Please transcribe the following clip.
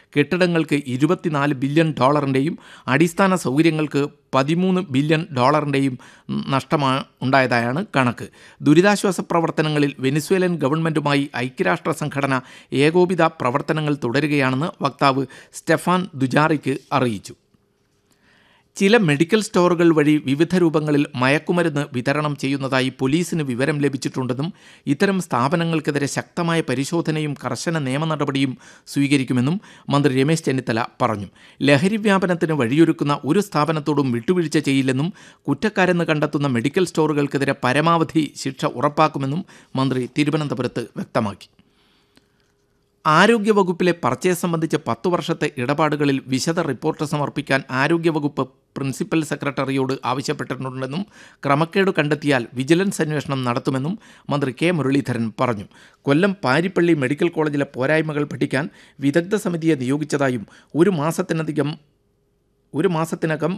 കെട്ടിടങ്ങൾക്ക് ഇരുപത്തിനാല് ബില്യൺ ഡോളറിൻ്റെയും അടിസ്ഥാന സൗകര്യങ്ങൾക്ക് പതിമൂന്ന് ബില്യൺ ഡോളറിൻ്റെയും നഷ്ടമാണ് ഉണ്ടായതായാണ് കണക്ക് ദുരിതാശ്വാസ പ്രവർത്തനങ്ങളിൽ വെനിസ്വേലൻ ഗവൺമെൻറ്റുമായി ഐക്യരാഷ്ട്ര സംഘടന ഏകോപിത പ്രവർത്തനങ്ങൾ തുടരുകയാണെന്ന് വക്താവ് സ്റ്റെഫാൻ ദുജാറിക്ക് അറിയിച്ചു ചില മെഡിക്കൽ സ്റ്റോറുകൾ വഴി വിവിധ രൂപങ്ങളിൽ മയക്കുമരുന്ന് വിതരണം ചെയ്യുന്നതായി പോലീസിന് വിവരം ലഭിച്ചിട്ടുണ്ടെന്നും ഇത്തരം സ്ഥാപനങ്ങൾക്കെതിരെ ശക്തമായ പരിശോധനയും കർശന നിയമ നടപടിയും സ്വീകരിക്കുമെന്നും മന്ത്രി രമേശ് ചെന്നിത്തല പറഞ്ഞു ലഹരി വ്യാപനത്തിന് വഴിയൊരുക്കുന്ന ഒരു സ്ഥാപനത്തോടും വിട്ടുവീഴ്ച ചെയ്യില്ലെന്നും കുറ്റക്കാരെന്ന് കണ്ടെത്തുന്ന മെഡിക്കൽ സ്റ്റോറുകൾക്കെതിരെ പരമാവധി ശിക്ഷ ഉറപ്പാക്കുമെന്നും മന്ത്രി തിരുവനന്തപുരത്ത് വ്യക്തമാക്കി ആരോഗ്യവകുപ്പിലെ പർച്ചേസ് സംബന്ധിച്ച് പത്തു വർഷത്തെ ഇടപാടുകളിൽ വിശദ റിപ്പോർട്ട് സമർപ്പിക്കാൻ ആരോഗ്യവകുപ്പ് പ്രിൻസിപ്പൽ സെക്രട്ടറിയോട് ആവശ്യപ്പെട്ടിട്ടുണ്ടെന്നും ക്രമക്കേട് കണ്ടെത്തിയാൽ വിജിലൻസ് അന്വേഷണം നടത്തുമെന്നും മന്ത്രി കെ മുരളീധരൻ പറഞ്ഞു കൊല്ലം പാരിപ്പള്ളി മെഡിക്കൽ കോളേജിലെ പോരായ്മകൾ പഠിക്കാൻ വിദഗ്ധ സമിതിയെ നിയോഗിച്ചതായും ഒരു മാസത്തിനധികം ഒരു മാസത്തിനകം